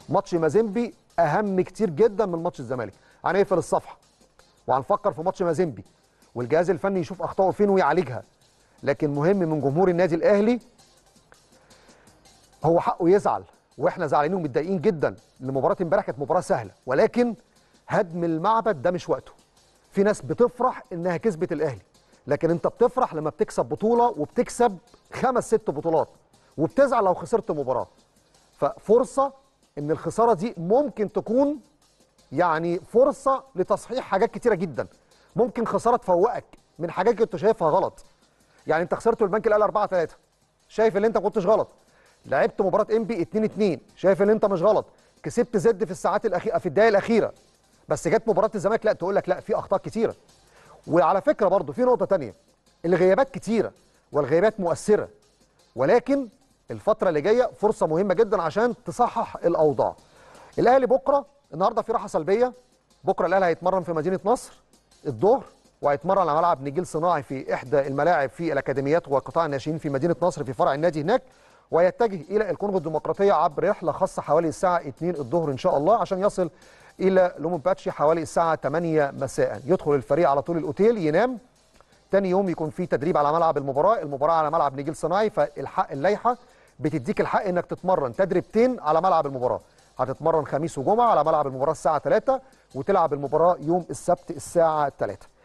ماتش مازيمبي اهم كتير جدا من ماتش الزمالك هنقفل الصفحه وهنفكر في ماتش مازيمبي والجهاز الفني يشوف اخطائه فين ويعالجها لكن مهم من جمهور النادي الاهلي هو حقه يزعل واحنا زعلانين ومتضايقين جدا ان مباراه امبارح كانت مباراه سهله ولكن هدم المعبد ده مش وقته في ناس بتفرح انها كسبت الاهلي لكن انت بتفرح لما بتكسب بطوله وبتكسب خمس ست بطولات وبتزعل لو خسرت مباراه ففرصه ان الخساره دي ممكن تكون يعني فرصه لتصحيح حاجات كتيره جدا ممكن خساره تفوقك من حاجات كنت شايفها غلط يعني انت خسرت البنك الاهلي 4 3 شايف ان انت ما كنتش غلط لعبت مباراه انبي 2 2 شايف ان انت مش غلط كسبت زد في الساعات الاخيره في الدقائق الاخيره بس جت مباراه الزمالك لا تقول لك لا في اخطاء كتيره وعلى فكره برضو في نقطه تانية الغيابات كتيره والغيابات مؤثره ولكن الفتره اللي جايه فرصه مهمه جدا عشان تصحح الاوضاع الاهلي بكره النهارده في راحه سلبيه بكره الاهلي هيتمرن في مدينه نصر الظهر وهيتمرن على ملعب نجيل صناعي في احدى الملاعب في الاكاديميات وقطاع الناشئين في مدينه نصر في فرع النادي هناك ويتجه الى الكونغو الديمقراطيه عبر رحله خاصه حوالي الساعه 2 الظهر ان شاء الله عشان يصل الى لومومباتشي حوالي الساعه 8 مساء يدخل الفريق على طول الاوتيل ينام تاني يوم يكون في تدريب على ملعب المباراه المباراه على ملعب نجيل صناعي فالحق اللائحه بتديك الحق انك تتمرن تدريبتين على ملعب المباراه هتتمرن خميس وجمعه على ملعب المباراه الساعه 3 وتلعب المباراه يوم السبت الساعه 3